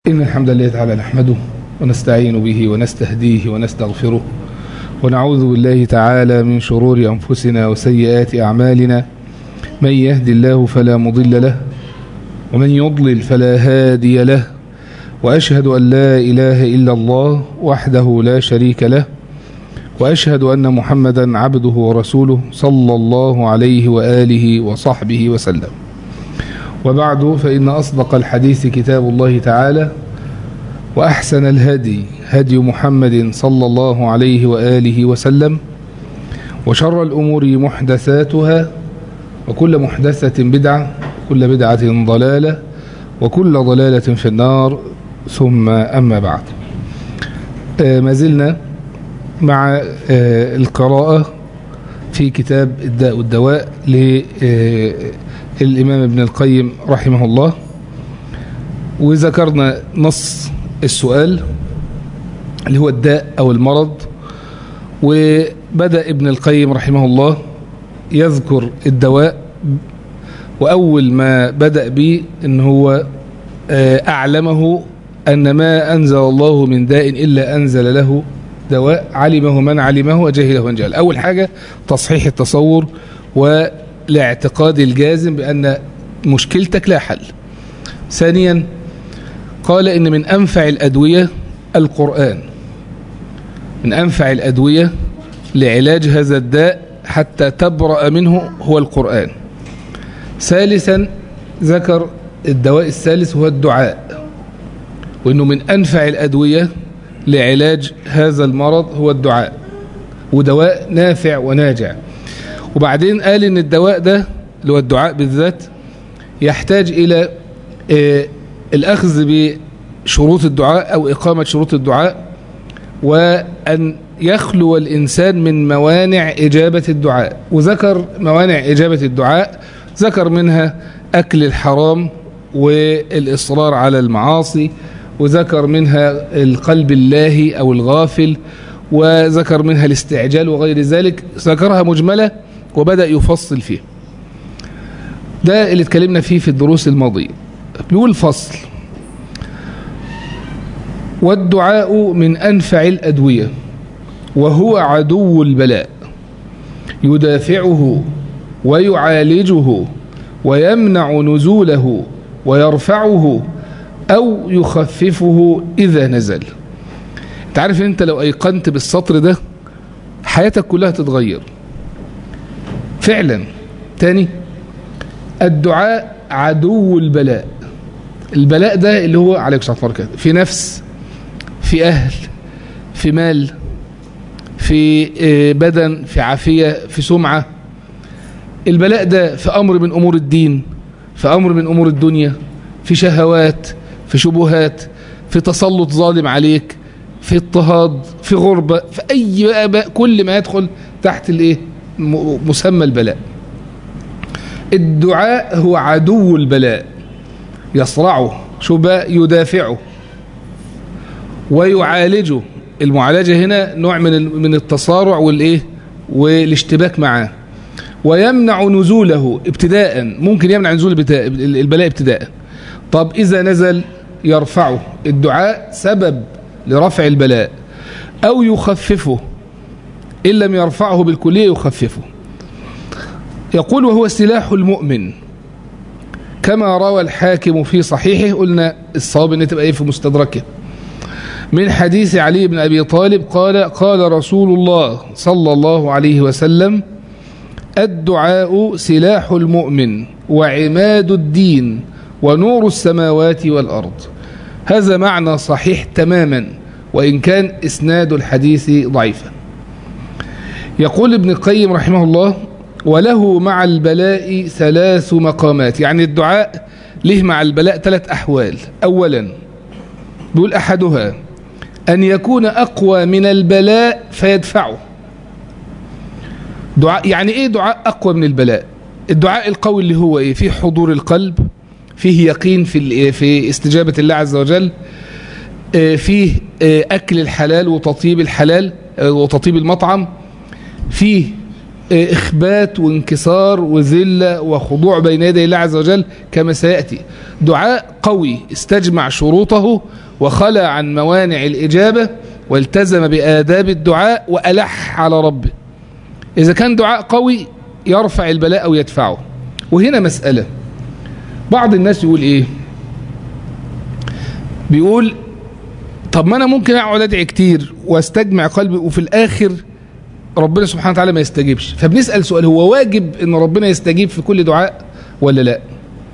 إن الحمد لله تعالى نحمده ونستعين به ونستهديه ونستغفره ونعوذ بالله تعالى من شرور أنفسنا وسيئات أعمالنا من يهد الله فلا مضل له ومن يضلل فلا هادي له وأشهد أن لا إله إلا الله وحده لا شريك له وأشهد أن محمدا عبده ورسوله صلى الله عليه وآله وصحبه وسلم وبعد فإن أصدق الحديث كتاب الله تعالى وأحسن الهدي هدي محمد صلى الله عليه وآله وسلم وشر الأمور محدثاتها وكل محدثة بدعة وكل بدعة ضلالة وكل ضلالة في النار ثم أما بعد ما زلنا مع القراءة في كتاب الداء والدواء للإمام ابن القيم رحمه الله وذكرنا نص السؤال اللي هو الداء أو المرض وبدأ ابن القيم رحمه الله يذكر الدواء وأول ما بدأ به أن هو أعلمه أن ما أنزل الله من داء إلا أنزل له دواء علمه من علمه وجهله من جهل أول حاجة تصحيح التصور والاعتقاد الجازم بأن مشكلتك لا حل ثانيا قال إن من أنفع الأدوية القرآن من أنفع الأدوية لعلاج هذا الداء حتى تبرأ منه هو القرآن ثالثا ذكر الدواء الثالث هو الدعاء وأنه من أنفع الأدوية لعلاج هذا المرض هو الدعاء ودواء نافع وناجع وبعدين قال ان الدواء ده اللي هو الدعاء بالذات يحتاج الى آه الاخذ بشروط الدعاء او اقامة شروط الدعاء وان يخلو الانسان من موانع اجابة الدعاء وذكر موانع اجابة الدعاء ذكر منها اكل الحرام والاصرار على المعاصي وذكر منها القلب اللاهي أو الغافل وذكر منها الاستعجال وغير ذلك ذكرها مجملة وبدأ يفصل فيه ده اللي اتكلمنا فيه في الدروس الماضية بيقول فصل والدعاء من أنفع الأدوية وهو عدو البلاء يدافعه ويعالجه ويمنع نزوله ويرفعه أو يخففه إذا نزل انت عارف انت لو أيقنت بالسطر ده حياتك كلها تتغير فعلا تاني الدعاء عدو البلاء البلاء ده اللي هو عليك صلى الله في نفس في أهل في مال في بدن في عافية في سمعة البلاء ده في أمر من أمور الدين في أمر من أمور الدنيا في شهوات في شبهات في تسلط ظالم عليك في اضطهاد في غربة في أي بقى, بقى كل ما يدخل تحت الايه مسمى البلاء الدعاء هو عدو البلاء يصرعه شو بقى يدافعه ويعالجه المعالجة هنا نوع من من التصارع والايه والاشتباك معاه ويمنع نزوله ابتداء ممكن يمنع نزول البلاء ابتداء طب إذا نزل يرفعه الدعاء سبب لرفع البلاء أو يخففه إن لم يرفعه بالكلية يخففه يقول وهو سلاح المؤمن كما روى الحاكم في صحيحه قلنا الصواب ان تبقى ايه في مستدركه من حديث علي بن أبي طالب قال قال رسول الله صلى الله عليه وسلم الدعاء سلاح المؤمن وعماد الدين ونور السماوات والأرض هذا معنى صحيح تماما وإن كان إسناد الحديث ضعيفا يقول ابن القيم رحمه الله وله مع البلاء ثلاث مقامات يعني الدعاء له مع البلاء ثلاث أحوال أولا بيقول أحدها أن يكون أقوى من البلاء فيدفعه دعاء يعني إيه دعاء أقوى من البلاء الدعاء القوي اللي هو إيه فيه حضور القلب فيه يقين في في استجابة الله عز وجل فيه أكل الحلال وتطيب الحلال وتطيب المطعم فيه إخبات وانكسار وذلة وخضوع بين يدي الله عز وجل كما سيأتي دعاء قوي استجمع شروطه وخلى عن موانع الإجابة والتزم بآداب الدعاء وألح على ربه إذا كان دعاء قوي يرفع البلاء أو يدفعه وهنا مسألة بعض الناس يقول إيه بيقول طب ما أنا ممكن أقعد أدعي كتير واستجمع قلبي وفي الآخر ربنا سبحانه وتعالى ما يستجيبش فبنسأل سؤال هو واجب ان ربنا يستجيب في كل دعاء ولا لا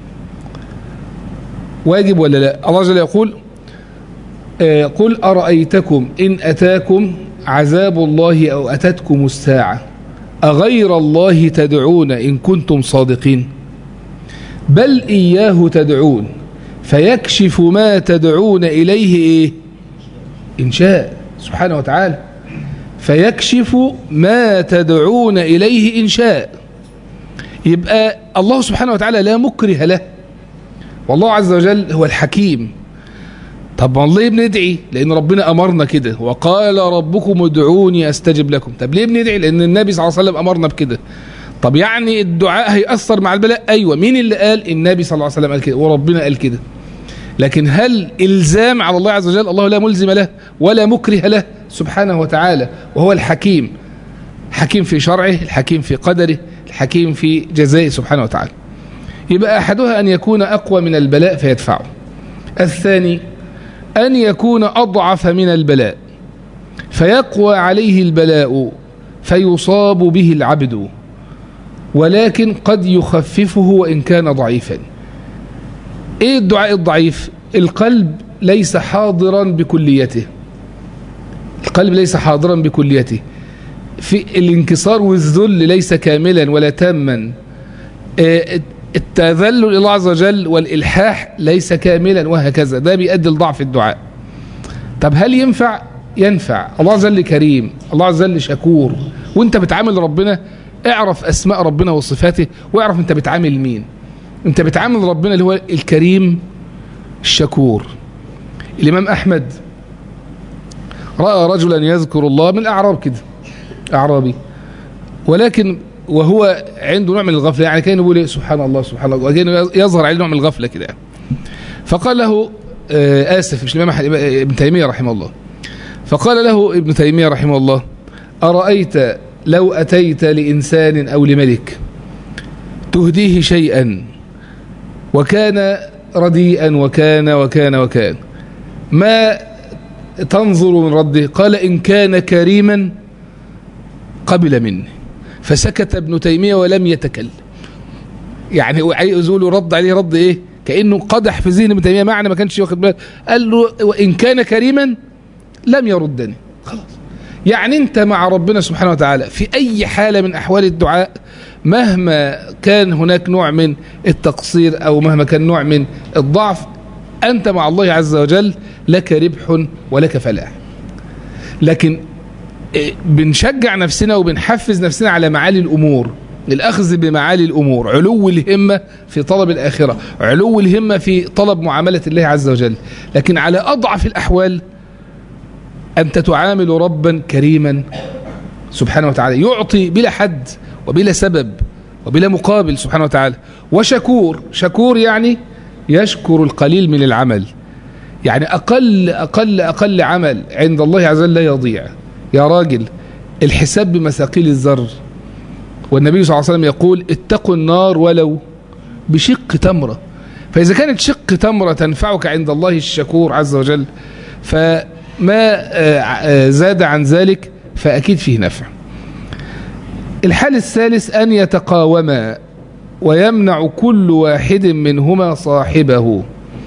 واجب ولا لا الله جل يقول آه قل أرأيتكم إن أتاكم عذاب الله أو أتتكم الساعة أغير الله تدعون إن كنتم صادقين بل إياه تدعون فيكشف ما تدعون إليه إيه إن شاء سبحانه وتعالى فيكشف ما تدعون إليه إن شاء يبقى الله سبحانه وتعالى لا مكره له والله عز وجل هو الحكيم طب والله بندعي لأن ربنا أمرنا كده وقال ربكم ادعوني أستجب لكم طب ليه بندعي لأن النبي صلى الله عليه وسلم أمرنا بكده طب يعني الدعاء هيأثر مع البلاء أيوة مين اللي قال النبي صلى الله عليه وسلم قال كده وربنا قال كده لكن هل إلزام على الله عز وجل الله لا ملزم له ولا مكره له سبحانه وتعالى وهو الحكيم حكيم في شرعه الحكيم في قدره الحكيم في جزائه سبحانه وتعالى يبقى أحدها أن يكون أقوى من البلاء فيدفعه الثاني أن يكون أضعف من البلاء فيقوى عليه البلاء فيصاب به العبد ولكن قد يخففه وإن كان ضعيفا ايه الدعاء الضعيف القلب ليس حاضرا بكليته القلب ليس حاضرا بكليته في الانكسار والذل ليس كاملا ولا تاما التذلل الى الله عز وجل والالحاح ليس كاملا وهكذا ده بيؤدي لضعف الدعاء طب هل ينفع ينفع الله عز وجل كريم الله عز وجل شكور وانت بتعامل ربنا اعرف اسماء ربنا وصفاته واعرف انت بتعامل مين انت بتعامل ربنا اللي هو الكريم الشكور الامام احمد راى رجلا يذكر الله من الاعراب كده اعرابي ولكن وهو عنده نوع من الغفله يعني كان يقول ايه سبحان الله سبحان الله وكان يظهر عليه نوع من الغفله كده فقال له آه اسف مش الامام ابن تيميه رحمه الله فقال له ابن تيميه رحمه الله ارايت لو اتيت لانسان او لملك تهديه شيئا وكان رديئا وكان وكان وكان ما تنظر من رده قال إن كان كريما قبل مني فسكت ابن تيمية ولم يتكلم يعني عايز له رد عليه رد ايه كأنه قدح في ذهن ابن تيمية معنى ما كانش واخد باله قال له وإن كان كريما لم يردني خلاص يعني انت مع ربنا سبحانه وتعالى في اي حالة من احوال الدعاء مهما كان هناك نوع من التقصير او مهما كان نوع من الضعف انت مع الله عز وجل لك ربح ولك فلاح لكن بنشجع نفسنا وبنحفز نفسنا على معالي الامور الاخذ بمعالي الامور علو الهمه في طلب الاخره علو الهمه في طلب معامله الله عز وجل لكن على اضعف الاحوال انت تعامل ربا كريما سبحانه وتعالى يعطي بلا حد وبلا سبب وبلا مقابل سبحانه وتعالى وشكور شكور يعني يشكر القليل من العمل يعني أقل أقل أقل عمل عند الله عز وجل لا يضيع يا راجل الحساب بمثاقيل الذر والنبي صلى الله عليه وسلم يقول اتقوا النار ولو بشق تمرة فإذا كانت شق تمرة تنفعك عند الله الشكور عز وجل فما زاد عن ذلك فأكيد فيه نفع الحال الثالث أن يتقاوما ويمنع كل واحد منهما صاحبه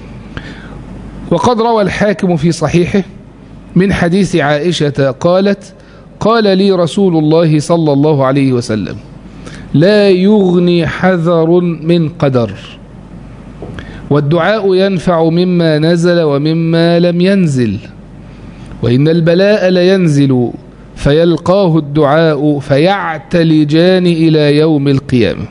وقد روى الحاكم في صحيحه من حديث عائشة قالت قال لي رسول الله صلى الله عليه وسلم لا يغني حذر من قدر والدعاء ينفع مما نزل ومما لم ينزل وإن البلاء لينزل فيلقاه الدعاء فيعتلجان إلى يوم القيامة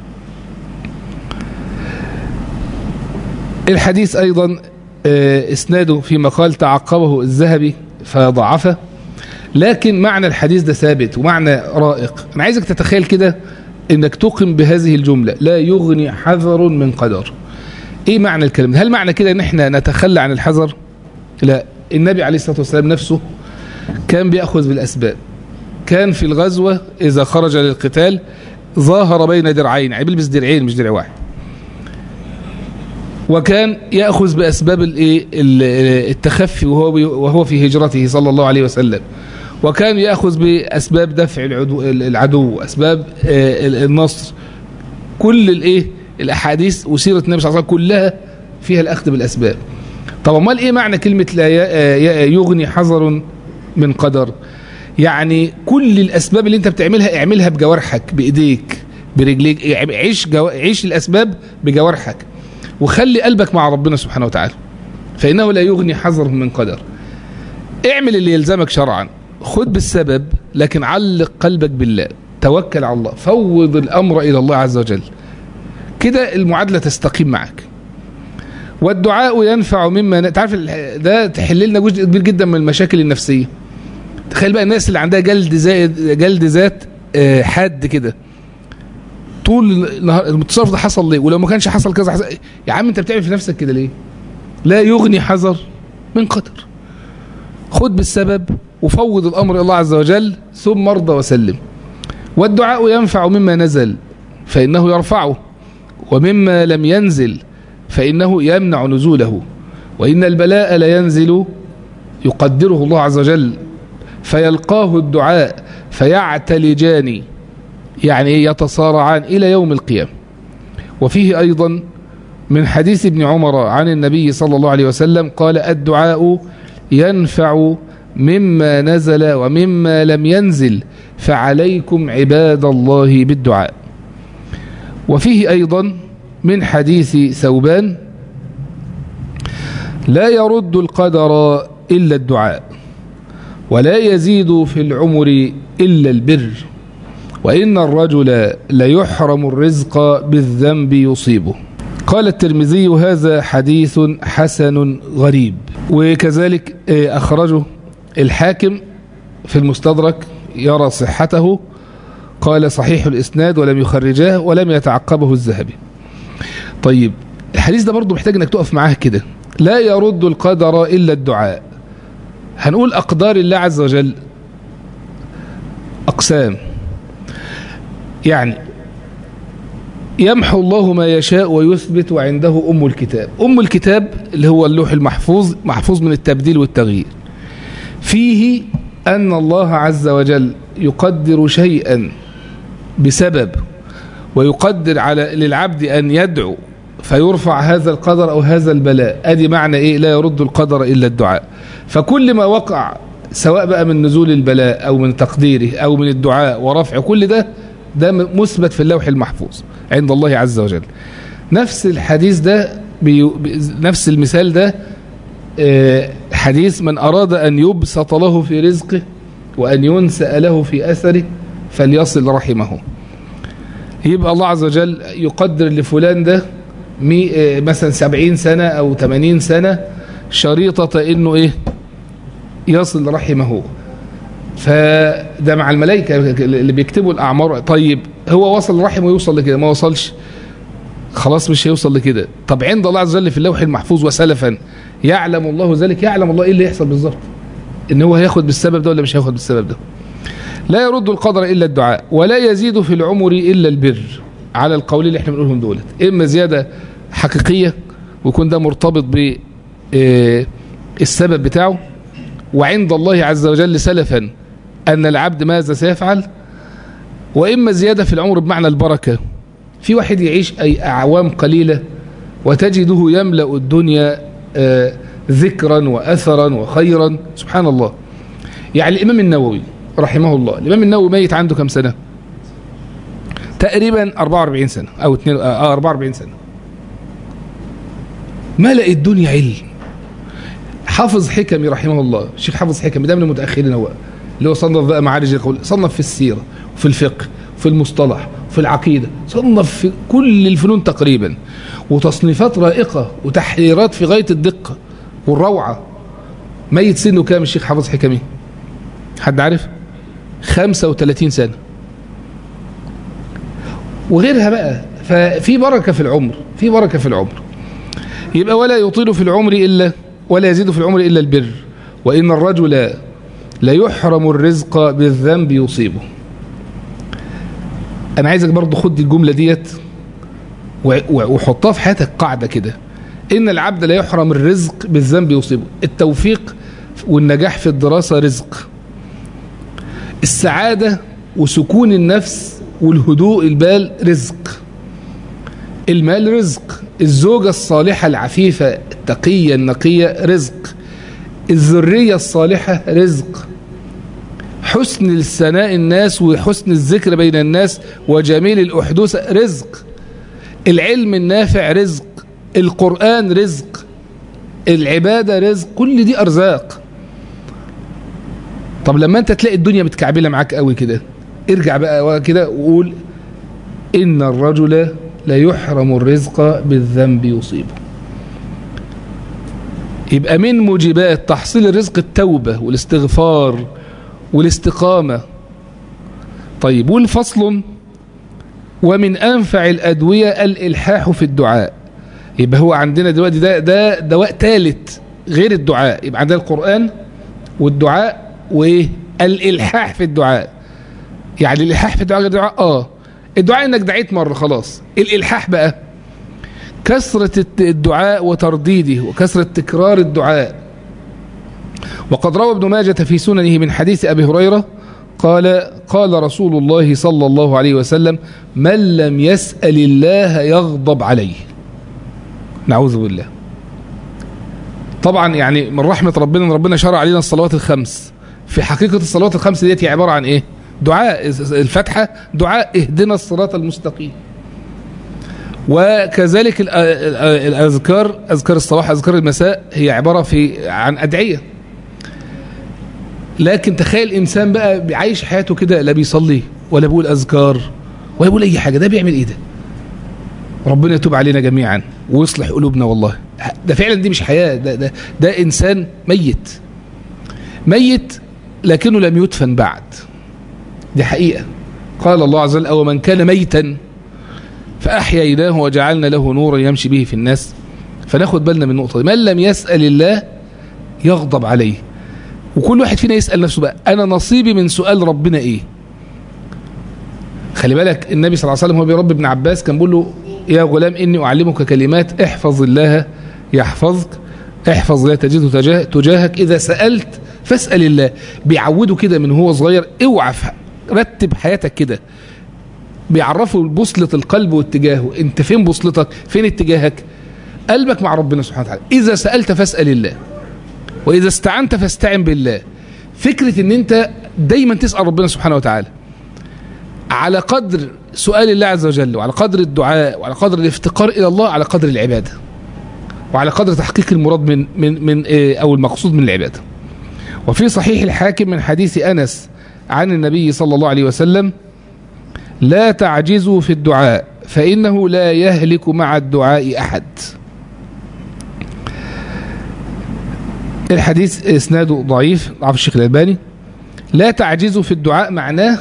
الحديث أيضا اسناده في مقال تعقبه الذهبي فضعفه لكن معنى الحديث ده ثابت ومعنى رائق أنا عايزك تتخيل كده انك تقم بهذه الجملة لا يغني حذر من قدر ايه معنى الكلام ده هل معنى كده ان احنا نتخلى عن الحذر لا النبي عليه الصلاة والسلام نفسه كان بيأخذ بالأسباب كان في الغزوة إذا خرج للقتال ظاهر بين درعين يعني بيلبس درعين مش درع واحد وكان يأخذ بأسباب التخفي وهو وهو في هجرته صلى الله عليه وسلم وكان يأخذ بأسباب دفع العدو, العدو أسباب النصر كل الايه الأحاديث وسيرة النبي صلى الله عليه وسلم كلها فيها الأخذ بالأسباب طب امال ايه معنى كلمة لا يغني حذر من قدر يعني كل الأسباب اللي انت بتعملها اعملها بجوارحك بإيديك برجليك عيش, جو... عيش الأسباب بجوارحك وخلي قلبك مع ربنا سبحانه وتعالى فإنه لا يغني حذر من قدر اعمل اللي يلزمك شرعا خد بالسبب لكن علق قلبك بالله توكل على الله فوض الأمر إلى الله عز وجل كده المعادلة تستقيم معك والدعاء ينفع مما تعرف ده تحل لنا جزء كبير جدا من المشاكل النفسية تخيل بقى الناس اللي عندها جلد زائد جلد ذات حاد كده طول النهار التصرف ده حصل ليه ولو ما كانش حصل كذا حصل يا عم انت بتعمل في نفسك كده ليه لا يغني حذر من قدر خد بالسبب وفوض الامر الى الله عز وجل ثم ارضى وسلم والدعاء ينفع مما نزل فانه يرفعه ومما لم ينزل فانه يمنع نزوله وان البلاء لا ينزل يقدره الله عز وجل فيلقاه الدعاء فيعتلجان يعني يتصارعان إلى يوم القيامة وفيه أيضا من حديث ابن عمر عن النبي صلى الله عليه وسلم قال الدعاء ينفع مما نزل ومما لم ينزل فعليكم عباد الله بالدعاء وفيه أيضا من حديث ثوبان لا يرد القدر إلا الدعاء ولا يزيد في العمر إلا البر وإن الرجل ليحرم الرزق بالذنب يصيبه قال الترمذي هذا حديث حسن غريب وكذلك أخرجه الحاكم في المستدرك يرى صحته قال صحيح الإسناد ولم يخرجاه ولم يتعقبه الذهبي طيب الحديث ده برضو محتاج انك تقف معاه كده لا يرد القدر إلا الدعاء هنقول أقدار الله عز وجل أقسام يعني يمحو الله ما يشاء ويثبت وعنده أم الكتاب أم الكتاب اللي هو اللوح المحفوظ محفوظ من التبديل والتغيير فيه أن الله عز وجل يقدر شيئا بسبب ويقدر على للعبد أن يدعو فيرفع هذا القدر أو هذا البلاء أدي معنى إيه لا يرد القدر إلا الدعاء فكل ما وقع سواء بقى من نزول البلاء أو من تقديره أو من الدعاء ورفع كل ده ده مثبت في اللوح المحفوظ عند الله عز وجل نفس الحديث ده بي نفس المثال ده حديث من أراد أن يبسط له في رزقه وأن ينسأ له في أثره فليصل رحمه يبقى الله عز وجل يقدر لفلان ده مثلا سبعين سنة أو ثمانين سنة شريطة إنه إيه يصل رحمه فده مع الملائكة اللي بيكتبوا الأعمار طيب هو وصل رحمه يوصل لكده ما وصلش خلاص مش هيوصل لكده طب عند الله عز وجل في اللوح المحفوظ وسلفا يعلم الله ذلك يعلم الله ايه اللي يحصل بالظبط ان هو هياخد بالسبب ده ولا مش هياخد بالسبب ده لا يرد القدر الا الدعاء ولا يزيد في العمر الا البر على القول اللي احنا بنقولهم دولت اما زياده حقيقيه ويكون ده مرتبط ب السبب بتاعه وعند الله عز وجل سلفا أن العبد ماذا سيفعل وإما زيادة في العمر بمعنى البركة في واحد يعيش أي أعوام قليلة وتجده يملأ الدنيا ذكرا وأثرا وخيرا سبحان الله يعني الإمام النووي رحمه الله الإمام النووي ميت عنده كم سنة تقريبا 44 سنة أو 2 آه 44 سنة ملأ الدنيا علم حافظ حكمي رحمه الله الشيخ حافظ حكمي ده من المتأخرين هو اللي هو صنف بقى معارج القول صنف في السيرة وفي الفقه وفي المصطلح وفي العقيدة صنف في كل الفنون تقريبا وتصنيفات رائقة وتحريرات في غاية الدقة والروعة ميت سنه كام الشيخ حافظ حكمي حد عارف 35 سنة وغيرها بقى ففي بركة في العمر في بركة في العمر يبقى ولا يطيل في العمر إلا ولا يزيد في العمر إلا البر وإن الرجل لا يحرم الرزق بالذنب يصيبه أنا عايزك برضو خد الجملة ديت وحطها في حياتك قاعدة كده إن العبد لا يحرم الرزق بالذنب يصيبه التوفيق والنجاح في الدراسة رزق السعادة وسكون النفس والهدوء البال رزق المال رزق الزوجة الصالحة العفيفة التقية النقية رزق الذرية الصالحة رزق حسن الثناء الناس وحسن الذكر بين الناس وجميل الأحدوث رزق العلم النافع رزق القرآن رزق العبادة رزق كل دي أرزاق طب لما انت تلاقي الدنيا متكعبلة معاك قوي كده ارجع بقى كده وقول إن الرجل لا يحرم الرزق بالذنب يصيبه يبقى من موجبات تحصيل الرزق التوبة والاستغفار والاستقامة طيب والفصل ومن أنفع الأدوية الإلحاح في الدعاء يبقى هو عندنا دلوقتي ده, ده دواء ثالث غير الدعاء يبقى عندنا القرآن والدعاء وإيه الإلحاح في الدعاء يعني الإلحاح في الدعاء غير الدعاء آه الدعاء إنك دعيت مرة خلاص الإلحاح بقى كثرة الدعاء وترديده وكثرة تكرار الدعاء وقد روى ابن ماجة في سننه من حديث أبي هريرة قال قال رسول الله صلى الله عليه وسلم من لم يسأل الله يغضب عليه نعوذ بالله طبعا يعني من رحمة ربنا ان ربنا شرع علينا الصلوات الخمس في حقيقة الصلوات الخمس ديت هي عبارة عن ايه دعاء الفتحة دعاء اهدنا الصراط المستقيم وكذلك الأذكار أذكار الصباح أذكار المساء هي عبارة في عن أدعية لكن تخيل إنسان بقى عايش حياته كده لا بيصلي ولا بيقول أذكار ولا بيقول أي حاجة ده بيعمل إيه ده ربنا يتوب علينا جميعا ويصلح قلوبنا والله ده فعلا دي مش حياة ده, ده, ده إنسان ميت ميت لكنه لم يدفن بعد دي حقيقة قال الله عز وجل أو من كان ميتا فأحييناه وجعلنا له نورا يمشي به في الناس فناخد بالنا من النقطة دي من لم يسأل الله يغضب عليه وكل واحد فينا يسأل نفسه بقى أنا نصيبي من سؤال ربنا إيه خلي بالك النبي صلى الله عليه وسلم هو بيربي ابن عباس كان بيقول له يا غلام إني أعلمك كلمات احفظ الله يحفظك احفظ لا تجده تجاهك إذا سألت فاسأل الله بيعوده كده من هو صغير اوعى رتب حياتك كده بيعرفوا بوصلة القلب واتجاهه انت فين بوصلتك فين اتجاهك قلبك مع ربنا سبحانه وتعالى إذا سألت فاسأل الله وإذا استعنت فاستعن بالله فكرة ان انت دايما تسأل ربنا سبحانه وتعالى على قدر سؤال الله عز وجل وعلى قدر الدعاء وعلى قدر الافتقار إلى الله على قدر العبادة وعلى قدر تحقيق المراد من من من أو المقصود من العبادة وفي صحيح الحاكم من حديث أنس عن النبي صلى الله عليه وسلم لا تعجزوا في الدعاء فإنه لا يهلك مع الدعاء أحد الحديث اسناده ضعيف ضعف الشيخ الألباني لا تعجزوا في الدعاء معناه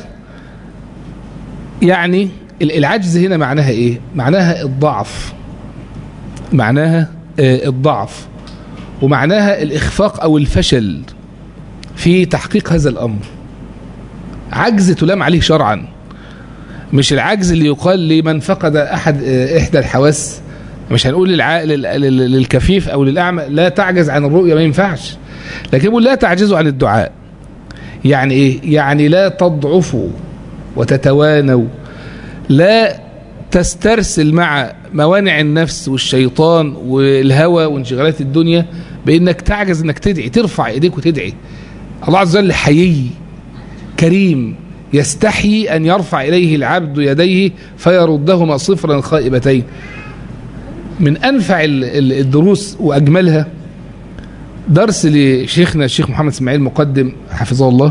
يعني العجز هنا معناها ايه معناها الضعف معناها الضعف ومعناها الإخفاق أو الفشل في تحقيق هذا الأمر عجز تلام عليه شرعا مش العجز اللي يقال لمن فقد أحد إحدى الحواس مش هنقول للع... للكفيف أو للأعمى لا تعجز عن الرؤية ما ينفعش لكن يقول لا تعجزوا عن الدعاء يعني إيه يعني لا تضعفوا وتتوانوا لا تسترسل مع موانع النفس والشيطان والهوى وانشغالات الدنيا بانك تعجز انك تدعي ترفع ايديك وتدعي الله عز وجل حيي كريم يستحي ان يرفع اليه العبد يديه فيردهما صفرا خائبتين من انفع الدروس واجملها درس لشيخنا الشيخ محمد اسماعيل مقدم حفظه الله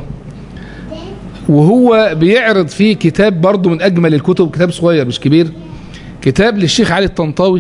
وهو بيعرض فيه كتاب برضه من أجمل الكتب كتاب صغير مش كبير كتاب للشيخ علي الطنطاوي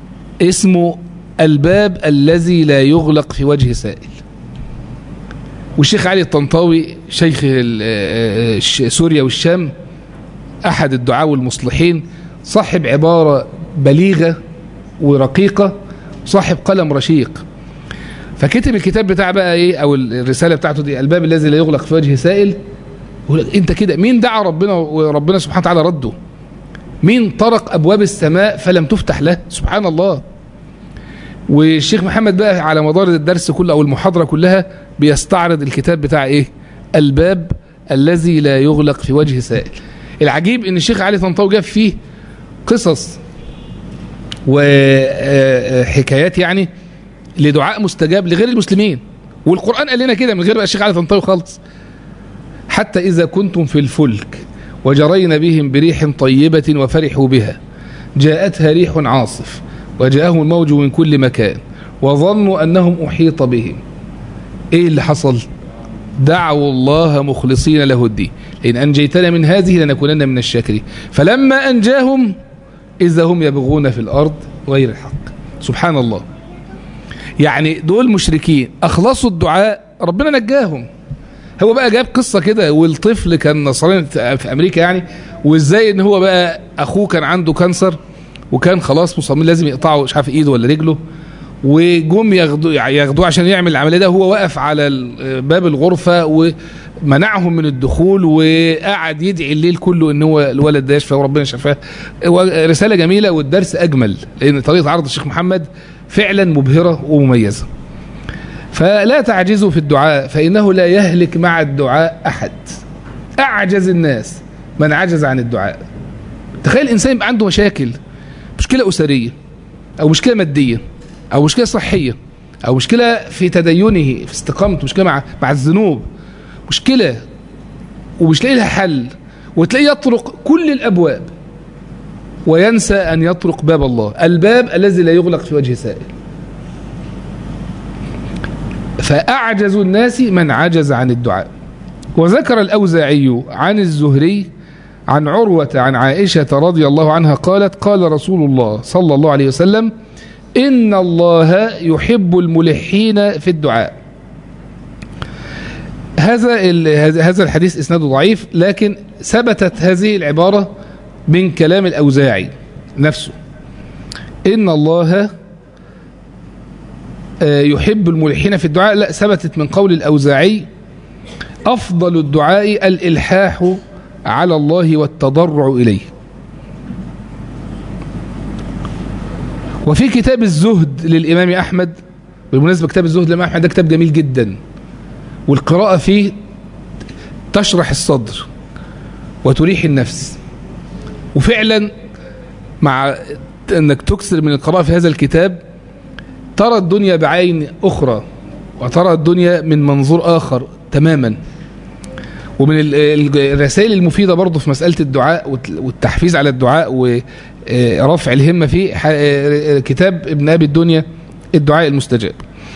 اسمه الباب الذي لا يغلق في وجه سائل والشيخ علي الطنطاوي شيخ سوريا والشام أحد الدعاة والمصلحين صاحب عبارة بليغة ورقيقة صاحب قلم رشيق فكتب الكتاب بتاع بقى ايه او الرسالة بتاعته دي الباب الذي لا يغلق في وجه سائل انت كده مين دعا ربنا وربنا سبحانه وتعالى رده مين طرق ابواب السماء فلم تفتح له سبحان الله والشيخ محمد بقى على مدار الدرس كله او المحاضرة كلها بيستعرض الكتاب بتاع ايه الباب الذي لا يغلق في وجه سائل العجيب ان الشيخ علي طنطاوي جاب فيه قصص وحكايات يعني لدعاء مستجاب لغير المسلمين والقرآن قال لنا كده من غير بقى الشيخ علي طنطاوي خالص حتى إذا كنتم في الفلك وجرين بهم بريح طيبة وفرحوا بها جاءتها ريح عاصف وجاءهم الموج من كل مكان وظنوا أنهم أحيط بهم إيه اللي حصل دعوا الله مخلصين له الدين إن أنجيتنا من هذه لنكونن من الشاكرين فلما أنجاهم إذا هم يبغون في الأرض غير الحق سبحان الله يعني دول مشركين أخلصوا الدعاء ربنا نجاهم هو بقى جاب قصة كده والطفل كان نصراني في أمريكا يعني وإزاي إن هو بقى أخوه كان عنده كانسر وكان خلاص مصمم لازم يقطعوا مش عارف إيده ولا رجله وجم ياخدوه ياخدوه عشان يعمل العمليه ده هو واقف على باب الغرفه ومنعهم من الدخول وقعد يدعي الليل كله ان هو الولد ده يشفى وربنا شفاه رساله جميله والدرس اجمل لان طريقه عرض الشيخ محمد فعلا مبهره ومميزه فلا تعجزوا في الدعاء فانه لا يهلك مع الدعاء احد اعجز الناس من عجز عن الدعاء تخيل انسان يبقى عنده مشاكل مشكله اسريه او مشكله ماديه او مشكله صحيه او مشكله في تدينه في استقامته مشكله مع مع الذنوب مشكله ومش لاقي لها حل وتلاقيه يطرق كل الابواب وينسى ان يطرق باب الله الباب الذي لا يغلق في وجه سائل فاعجز الناس من عجز عن الدعاء وذكر الاوزاعي عن الزهري عن عروه عن عائشه رضي الله عنها قالت قال رسول الله صلى الله عليه وسلم إن الله يحب الملحين في الدعاء هذا هذا الحديث إسناده ضعيف لكن ثبتت هذه العبارة من كلام الأوزاعي نفسه إن الله يحب الملحين في الدعاء لا ثبتت من قول الأوزاعي أفضل الدعاء الإلحاح على الله والتضرع إليه وفي كتاب الزهد للإمام أحمد بالمناسبة كتاب الزهد للإمام أحمد ده كتاب جميل جدا والقراءة فيه تشرح الصدر وتريح النفس وفعلا مع أنك تكسر من القراءة في هذا الكتاب ترى الدنيا بعين أخرى وترى الدنيا من منظور آخر تماما ومن الرسائل المفيدة برضه في مسألة الدعاء والتحفيز على الدعاء ورفع الهمة فيه كتاب ابن أبي الدنيا الدعاء المستجاب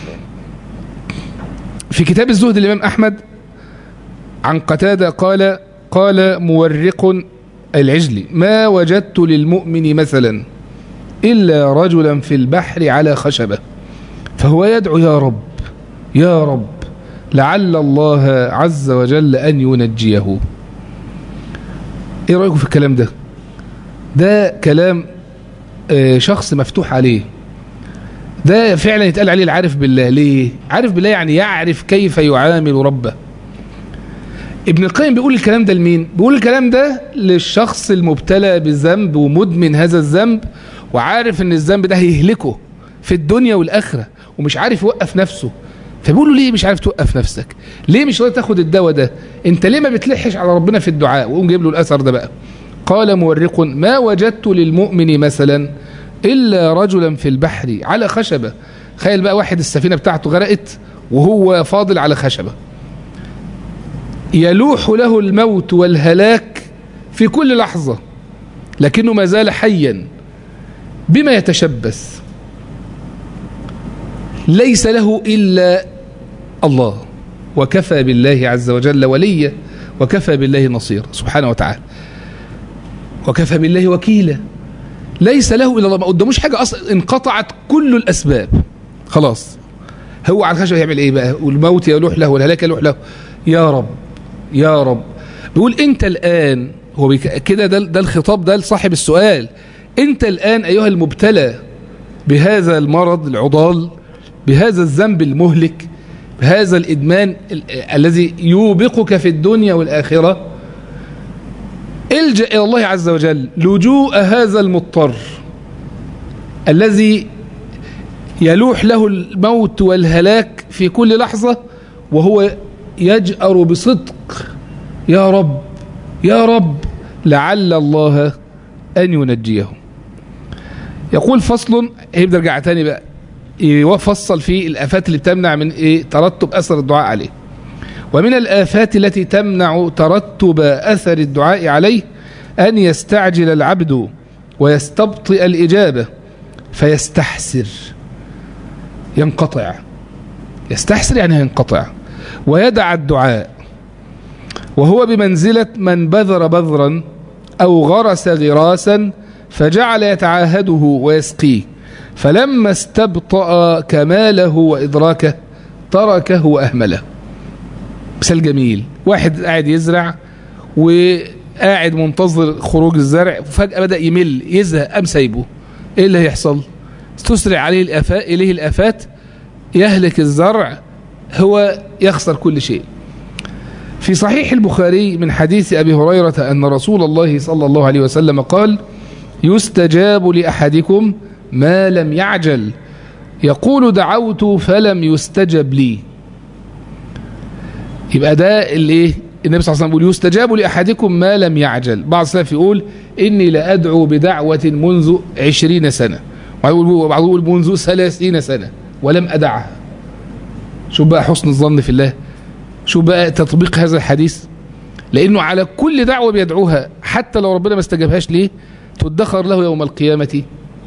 في كتاب الزهد الإمام أحمد عن قتادة قال قال مورق العجل ما وجدت للمؤمن مثلا إلا رجلا في البحر على خشبة فهو يدعو يا رب يا رب لعل الله عز وجل أن ينجيه ايه رأيكم في الكلام ده ده كلام شخص مفتوح عليه ده فعلا يتقال عليه العارف بالله ليه عارف بالله يعني يعرف كيف يعامل ربه ابن القيم بيقول الكلام ده لمين بيقول الكلام ده للشخص المبتلى بالذنب ومدمن هذا الذنب وعارف ان الذنب ده هيهلكه في الدنيا والآخرة ومش عارف يوقف نفسه فبيقولوا ليه مش عارف توقف نفسك ليه مش راضي تاخد الدواء ده انت ليه ما بتلحش على ربنا في الدعاء وقوم جايب له الاثر ده بقى قال مورق ما وجدت للمؤمن مثلا الا رجلا في البحر على خشبه تخيل بقى واحد السفينه بتاعته غرقت وهو فاضل على خشبه يلوح له الموت والهلاك في كل لحظه لكنه ما زال حيا بما يتشبث ليس له إلا الله وكفى بالله عز وجل وليا وكفى بالله نصيرا سبحانه وتعالى وكفى بالله وكيلا ليس له إلا الله ما قدموش حاجة أصلا انقطعت كل الأسباب خلاص هو على الخشبة يعمل ايه بقى والموت يلوح له والهلاك يلوح له يا رب يا رب بيقول انت الآن هو بيك... كده ده, ده الخطاب ده لصاحب السؤال انت الآن أيها المبتلى بهذا المرض العضال بهذا الذنب المهلك بهذا الإدمان ال... الذي يوبقك في الدنيا والآخرة الجأ إلى الله عز وجل لجوء هذا المضطر الذي يلوح له الموت والهلاك في كل لحظة وهو يجأر بصدق يا رب يا رب لعل الله أن ينجيه يقول فصل هيبدأ رجع تاني بقى يفصل في الآفات اللي بتمنع من إيه ترتب أثر الدعاء عليه ومن الآفات التي تمنع ترتب أثر الدعاء عليه أن يستعجل العبد ويستبطئ الإجابة فيستحسر ينقطع يستحسر يعني ينقطع ويدع الدعاء وهو بمنزلة من بذر بذرا أو غرس غراسا فجعل يتعاهده ويسقيه فلما استبطأ كماله وإدراكه تركه وأهمله مثال جميل واحد قاعد يزرع وقاعد منتظر خروج الزرع وفجأة بدأ يمل يزهق قام سايبه ايه اللي هيحصل تسرع عليه الآفات إليه الآفات يهلك الزرع هو يخسر كل شيء في صحيح البخاري من حديث أبي هريرة أن رسول الله صلى الله عليه وسلم قال يستجاب لأحدكم ما لم يعجل يقول دعوت فلم يستجب لي يبقى ده الايه النبي صلى الله عليه وسلم يقول يستجاب لأحدكم ما لم يعجل بعض السلف يقول إني لأدعو بدعوة منذ عشرين سنة وبعض يقول منذ ثلاثين سنة ولم أدعها شوف بقى حسن الظن في الله شوف بقى تطبيق هذا الحديث لأنه على كل دعوة بيدعوها حتى لو ربنا ما استجابهاش ليه تدخر له يوم القيامة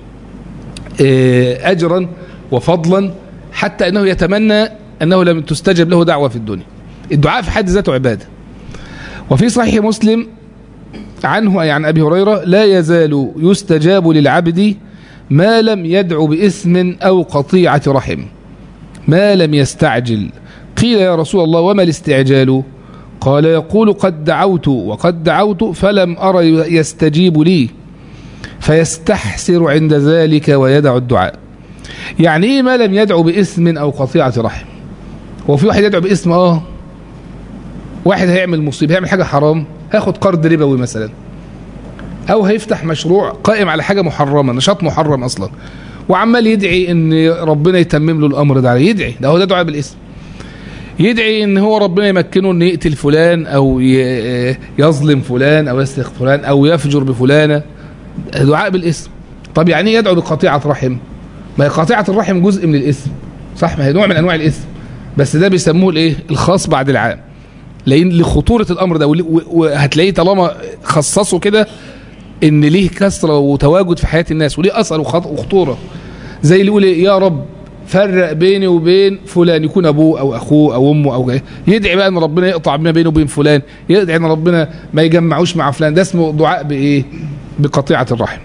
أجرا وفضلا حتى أنه يتمنى أنه لم تستجب له دعوة في الدنيا الدعاء في حد ذاته عبادة وفي صحيح مسلم عنه أي عن أبي هريرة لا يزال يستجاب للعبد ما لم يدعو بإثم أو قطيعة رحم ما لم يستعجل قيل يا رسول الله وما الاستعجال قال يقول قد دعوت وقد دعوت فلم أرى يستجيب لي فيستحسر عند ذلك ويدع الدعاء يعني ايه ما لم يدعو باسم او قطيعة رحم هو في واحد يدعو باسم اه واحد هيعمل مصيبة هيعمل حاجة حرام هياخد قرض ربوي مثلا او هيفتح مشروع قائم على حاجة محرمة نشاط محرم اصلا وعمال يدعي ان ربنا يتمم له الامر ده عليه يدعي ده هو ده دعاء بالاسم يدعي ان هو ربنا يمكنه ان يقتل فلان او يظلم فلان او يسرق فلان او يفجر بفلانه دعاء بالاسم طب يعني ايه يدعو بقطيعه رحم ما هي قطيعه الرحم جزء من الاسم صح ما هي نوع من انواع الاسم بس ده بيسموه الايه الخاص بعد العام لان لخطوره الامر ده وهتلاقيه طالما خصصه كده ان ليه كثره وتواجد في حياه الناس وليه اثر وخطوره زي اللي يقول يا رب فرق بيني وبين فلان يكون ابوه او اخوه او امه او جاي. يدعي بقى ان ربنا يقطع ما بينه وبين فلان يدعي ان ربنا ما يجمعوش مع فلان ده اسمه دعاء بايه بقطيعه الرحم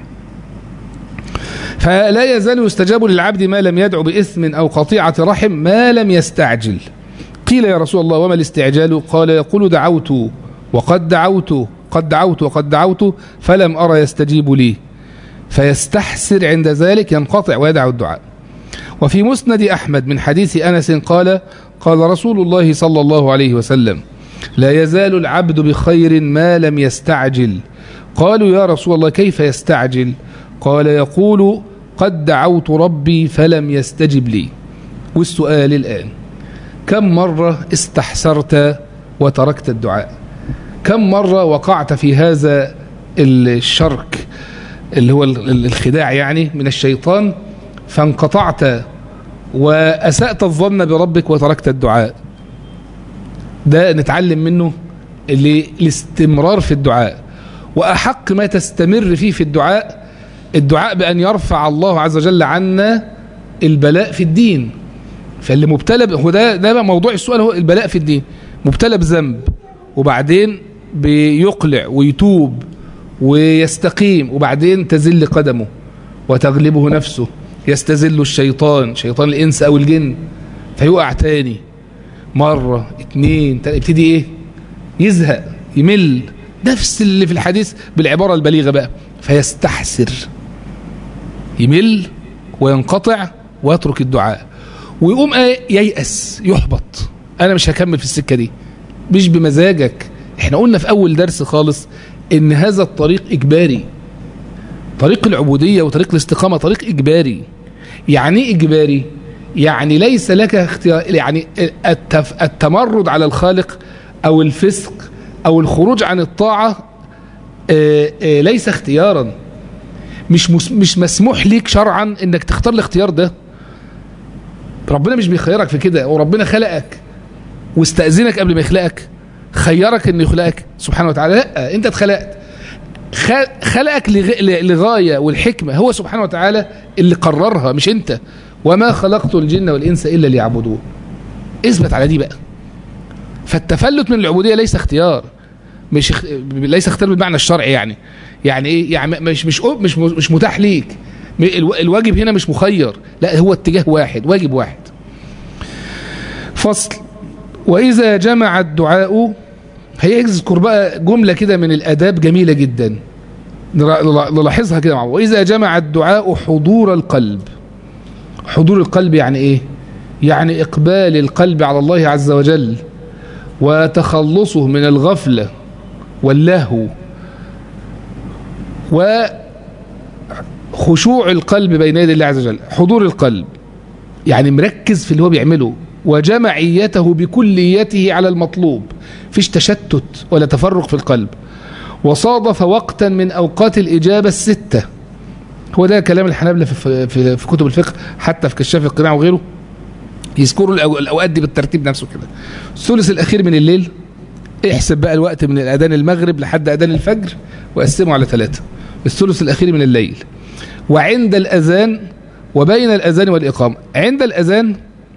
فلا يزال يستجاب للعبد ما لم يدعو بإثم أو قطيعة رحم ما لم يستعجل قيل يا رسول الله وما الاستعجال قال يقول دعوت وقد دعوت قد دعوت وقد دعوت فلم أرى يستجيب لي فيستحسر عند ذلك ينقطع ويدع الدعاء وفي مسند أحمد من حديث أنس قال قال رسول الله صلى الله عليه وسلم لا يزال العبد بخير ما لم يستعجل قالوا يا رسول الله كيف يستعجل قال يقول قد دعوت ربي فلم يستجب لي والسؤال الآن كم مرة استحسرت وتركت الدعاء كم مرة وقعت في هذا الشرك اللي هو الخداع يعني من الشيطان فانقطعت وأسأت الظن بربك وتركت الدعاء ده نتعلم منه اللي الاستمرار في الدعاء وأحق ما تستمر فيه في الدعاء الدعاء بأن يرفع الله عز وجل عنا البلاء في الدين فاللي مبتلى هو ده ده موضوع السؤال هو البلاء في الدين مبتلى بذنب وبعدين بيقلع ويتوب ويستقيم وبعدين تزل قدمه وتغلبه نفسه يستزل الشيطان شيطان الإنس أو الجن فيقع تاني مرة اتنين تاني يبتدي ايه يزهق يمل نفس اللي في الحديث بالعبارة البليغة بقى فيستحسر يمل وينقطع ويترك الدعاء ويقوم ييأس يحبط انا مش هكمل في السكة دي مش بمزاجك احنا قلنا في اول درس خالص ان هذا الطريق اجباري طريق العبودية وطريق الاستقامة طريق اجباري يعني ايه اجباري يعني ليس لك اختيار يعني التف... التمرد على الخالق او الفسق او الخروج عن الطاعة آآ آآ ليس اختيارا مش مس... مش مسموح ليك شرعا انك تختار الاختيار ده ربنا مش بيخيرك في كده وربنا خلقك واستأذنك قبل ما يخلقك خيرك انه يخلقك سبحانه وتعالى لا انت اتخلقت خلقك لغاية والحكمة هو سبحانه وتعالى اللي قررها مش انت وما خلقت الجن والإنس إلا ليعبدوه اثبت على دي بقى فالتفلت من العبودية ليس اختيار مش اخ... ليس اختيار بالمعنى الشرعي يعني يعني ايه يعني مش مش مش مش متاح ليك الواجب هنا مش مخير لا هو اتجاه واحد واجب واحد فصل وإذا جمع الدعاء هيذكر بقى جملة كده من الأداب جميلة جدا نلاحظها كده معه وإذا جمع الدعاء حضور القلب حضور القلب يعني إيه يعني إقبال القلب على الله عز وجل وتخلصه من الغفلة واللهو وخشوع القلب بين يدي الله عز وجل حضور القلب يعني مركز في اللي هو بيعمله وجمعيته بكليته على المطلوب فيش تشتت ولا تفرق في القلب وصادف وقتا من أوقات الإجابة الستة هو ده كلام الحنابلة في, في, في كتب الفقه حتى في كشاف القناع وغيره يذكروا الأوقات دي بالترتيب نفسه كده الثلث الأخير من الليل احسب بقى الوقت من الأذان المغرب لحد أذان الفجر وقسمه على ثلاثة الثلث الأخير من الليل وعند الأذان وبين الأذان والإقامة عند الأذان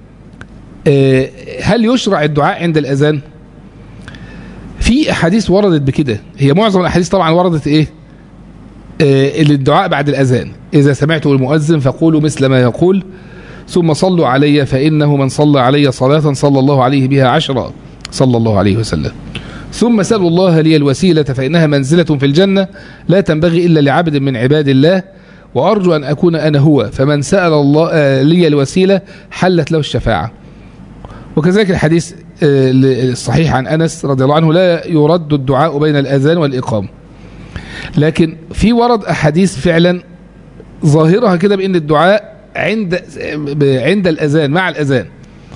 هل يشرع الدعاء عند الأذان في أحاديث وردت بكده هي معظم الأحاديث طبعا وردت إيه الدعاء بعد الأذان إذا سمعتوا المؤذن فقولوا مثل ما يقول ثم صلوا علي فإنه من صلى علي صلاة صلى الله عليه بها عشرا صلى الله عليه وسلم ثم سألوا الله لي الوسيلة فإنها منزلة في الجنة لا تنبغي إلا لعبد من عباد الله وأرجو أن أكون أنا هو فمن سأل الله لي الوسيلة حلت له الشفاعة وكذلك الحديث الصحيح عن أنس رضي الله عنه لا يرد الدعاء بين الأذان والإقامة لكن في ورد أحاديث فعلا ظاهرها كده بأن الدعاء عند عند الأذان مع الأذان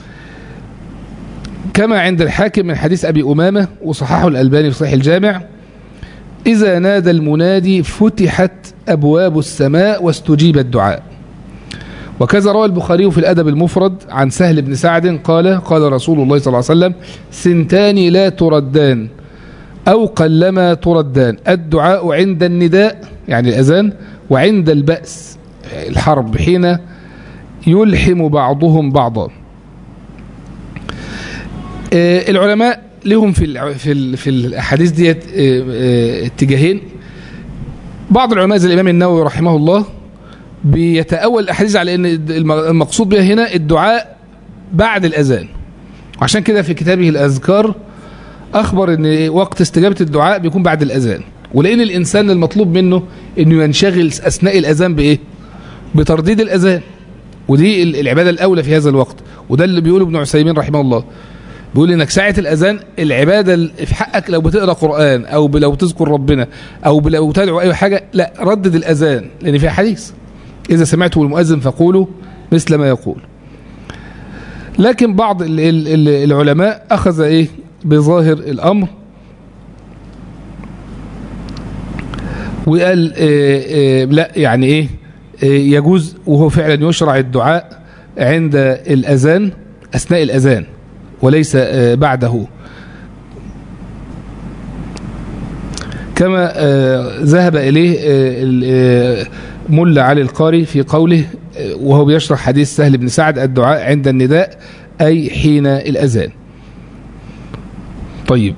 كما عند الحاكم من حديث أبي أمامة وصححه الألباني في صحيح الجامع إذا نادى المنادي فتحت أبواب السماء واستجيب الدعاء وكذا روى البخاري في الأدب المفرد عن سهل بن سعد قال قال رسول الله صلى الله عليه وسلم سنتان لا تردان أو قلما تردان الدعاء عند النداء يعني الأذان وعند البأس الحرب حين يلحم بعضهم بعضا العلماء لهم في في في الاحاديث ديت اتجاهين بعض العلماء زي الامام النووي رحمه الله بيتأول الأحاديث على أن المقصود بها هنا الدعاء بعد الأذان وعشان كده في كتابه الأذكار أخبر أن وقت استجابة الدعاء بيكون بعد الأذان ولأن الإنسان المطلوب منه أنه ينشغل أثناء الأذان بإيه بترديد الأذان ودي العبادة الأولى في هذا الوقت وده اللي بيقوله ابن عثيمين رحمه الله بيقول انك ساعة الأذان العبادة في حقك لو بتقرأ قرآن أو لو بتذكر ربنا أو لو تدعو أي حاجة لا ردد الأذان لأن فيها حديث إذا سمعتم المؤذن فقولوا مثل ما يقول لكن بعض العلماء أخذ إيه بظاهر الأمر وقال إيه إيه لا يعني إيه, إيه يجوز وهو فعلا يشرع الدعاء عند الأذان أثناء الأذان وليس بعده كما ذهب إليه ملا علي القاري في قوله وهو بيشرح حديث سهل بن سعد الدعاء عند النداء أي حين الأذان طيب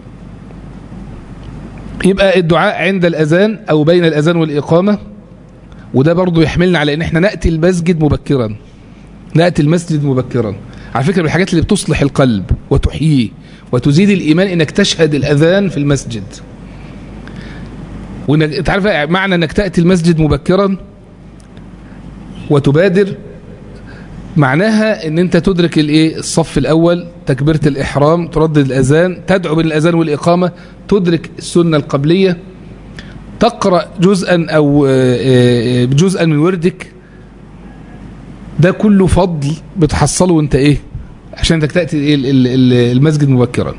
يبقى الدعاء عند الأذان أو بين الأذان والإقامة وده برضو يحملنا على أن احنا نأتي المسجد مبكرا نأتي المسجد مبكرا على فكرة من الحاجات اللي بتصلح القلب وتحييه وتزيد الإيمان إنك تشهد الأذان في المسجد وإنك أنت عارف معنى إنك تأتي المسجد مبكرا وتبادر معناها ان انت تدرك الايه الصف الاول تكبيره الاحرام تردد الاذان تدعو بين الاذان والاقامه تدرك السنه القبليه تقرا جزءا او جزءا من وردك ده كله فضل بتحصله وانت ايه عشان انك تاتي المسجد مبكرا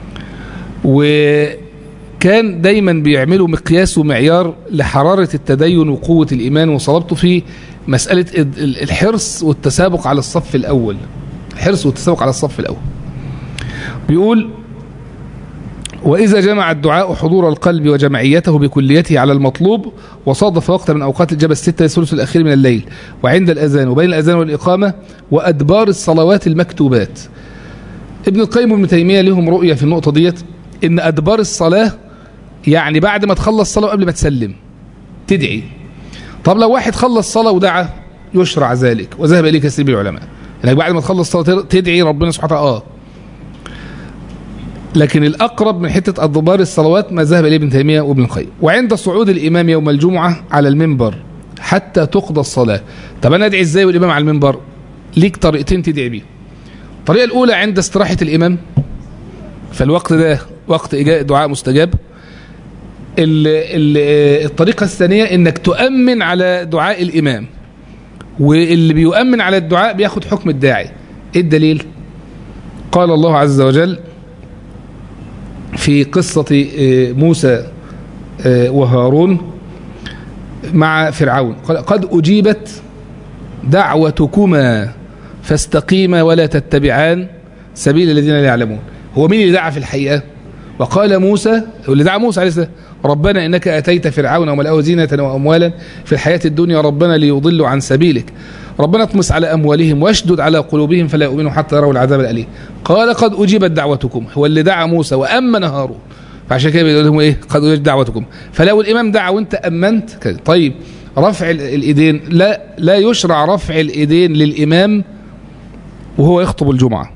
وكان دايما بيعملوا مقياس ومعيار لحراره التدين وقوه الايمان وصلابته في مسألة الحرص والتسابق على الصف الأول الحرص والتسابق على الصف الأول بيقول وإذا جمع الدعاء حضور القلب وجمعيته بكليته على المطلوب وصادف وقت من أوقات الجبل الستة الثلث الأخير من الليل وعند الأذان وبين الأذان والإقامة وأدبار الصلوات المكتوبات ابن القيم وابن تيمية لهم رؤية في النقطة ديت إن أدبار الصلاة يعني بعد ما تخلص صلاة قبل ما تسلم تدعي طب لو واحد خلص صلاة ودعا يشرع ذلك وذهب إليه كثير من العلماء انك بعد ما تخلص صلاة تدعي ربنا سبحانه وتعالى اه لكن الأقرب من حتة أدبار الصلوات ما ذهب إليه ابن تيمية وابن القيم وعند صعود الإمام يوم الجمعة على المنبر حتى تقضى الصلاة طب أنا أدعي إزاي والإمام على المنبر ليك طريقتين تدعي بيه الطريقة الأولى عند استراحة الإمام فالوقت ده وقت دعاء مستجاب الطريقة الثانية انك تؤمن على دعاء الامام واللي بيؤمن على الدعاء بياخد حكم الداعي ايه الدليل قال الله عز وجل في قصة موسى وهارون مع فرعون قال قد أجيبت دعوتكما فاستقيما ولا تتبعان سبيل الذين لا يعلمون هو مين اللي دعا في الحقيقة وقال موسى واللي دعا موسى عليه السلام ربنا إنك أتيت فرعون وملأه زينة وأموالا في الحياة الدنيا ربنا ليضلوا عن سبيلك ربنا اطمس على أموالهم واشدد على قلوبهم فلا يؤمنوا حتى يروا العذاب الأليم قال قد أجيبت دعوتكم هو اللي دعا موسى وأمن هارون فعشان كده بيقول لهم إيه قد أجيبت دعوتكم فلو الإمام دعا وأنت أمنت طيب رفع الإيدين لا لا يشرع رفع الإيدين للإمام وهو يخطب الجمعة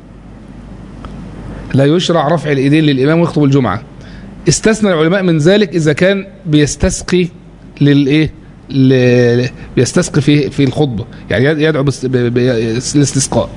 لا يشرع رفع الإيدين للإمام ويخطب الجمعة استثنى العلماء من ذلك إذا كان بيستسقي للإيه ل... بيستسقي في في الخطبة يعني يدعو بالاستسقاء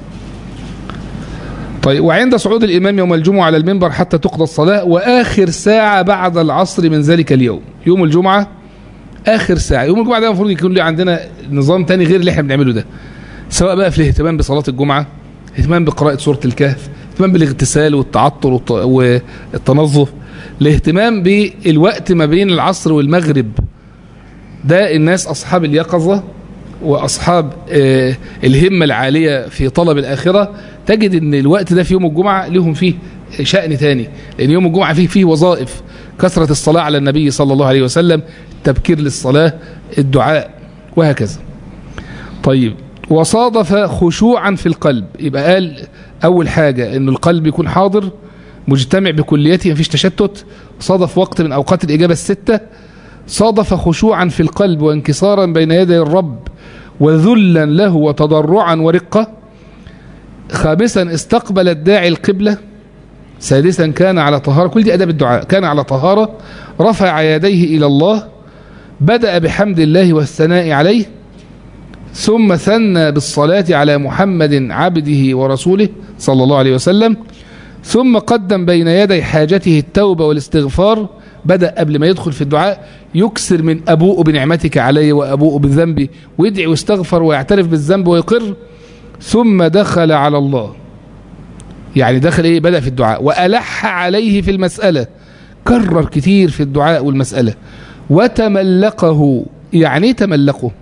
طيب وعند صعود الإمام يوم الجمعة على المنبر حتى تقضى الصلاة وآخر ساعة بعد العصر من ذلك اليوم يوم الجمعة آخر ساعة يوم الجمعة ده المفروض يكون له عندنا نظام تاني غير اللي احنا بنعمله ده سواء بقى في الاهتمام بصلاة الجمعة اهتمام بقراءة سورة الكهف اهتمام بالاغتسال والتعطر والتنظف الاهتمام بالوقت ما بين العصر والمغرب ده الناس أصحاب اليقظة وأصحاب آه الهمة العالية في طلب الآخرة تجد أن الوقت ده في يوم الجمعة لهم فيه شأن تاني لأن يوم الجمعة فيه فيه وظائف كثرة الصلاة على النبي صلى الله عليه وسلم التبكير للصلاة الدعاء وهكذا طيب وصادف خشوعا في القلب يبقى قال أول حاجة أن القلب يكون حاضر مجتمع بكليته مفيش تشتت صادف وقت من أوقات الإجابة الستة صادف خشوعا في القلب وانكسارا بين يدي الرب وذلا له وتضرعا ورقة خامسا استقبل الداعي القبلة سادسا كان على طهارة كل دي أداب الدعاء كان على طهارة رفع يديه إلى الله بدأ بحمد الله والثناء عليه ثم ثنى بالصلاة على محمد عبده ورسوله صلى الله عليه وسلم ثم قدم بين يدي حاجته التوبة والاستغفار بدأ قبل ما يدخل في الدعاء يكسر من أبوء بنعمتك علي وأبوء بذنبي ويدعي واستغفر ويعترف بالذنب ويقر ثم دخل على الله يعني دخل ايه بدأ في الدعاء وألح عليه في المسألة كرر كتير في الدعاء والمسألة وتملقه يعني ايه تملقه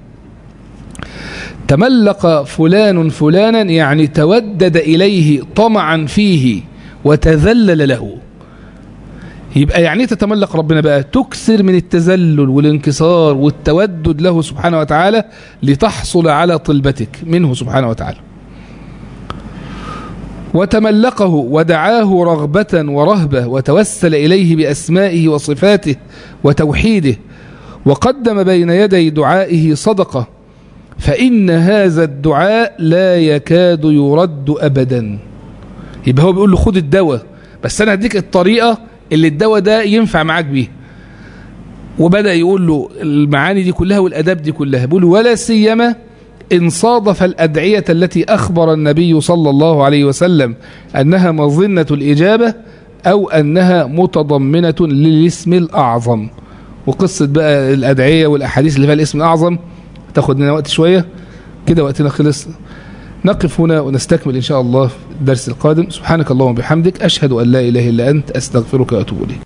تملق فلان فلانا يعني تودد إليه طمعا فيه وتذلل له يبقى يعني تتملق ربنا بقى تكثر من التذلل والانكسار والتودد له سبحانه وتعالى لتحصل على طلبتك منه سبحانه وتعالى وتملقه ودعاه رغبة ورهبة وتوسل إليه بأسمائه وصفاته وتوحيده وقدم بين يدي دعائه صدقة فإن هذا الدعاء لا يكاد يرد أبدا يبقى هو بيقول له خد الدواء بس أنا هديك الطريقة اللي الدواء ده ينفع معاك بيها وبدأ يقول له المعاني دي كلها والأداب دي كلها بيقول ولا سيما إن صادف الأدعية التي أخبر النبي صلى الله عليه وسلم أنها مظنة الإجابة أو أنها متضمنة للاسم الأعظم وقصة بقى الأدعية والأحاديث اللي فيها الاسم الأعظم تاخد لنا وقت شوية كده وقتنا خلص نقف هنا ونستكمل إن شاء الله في الدرس القادم سبحانك اللهم وبحمدك أشهد أن لا إله إلا أنت أستغفرك وأتوب إليك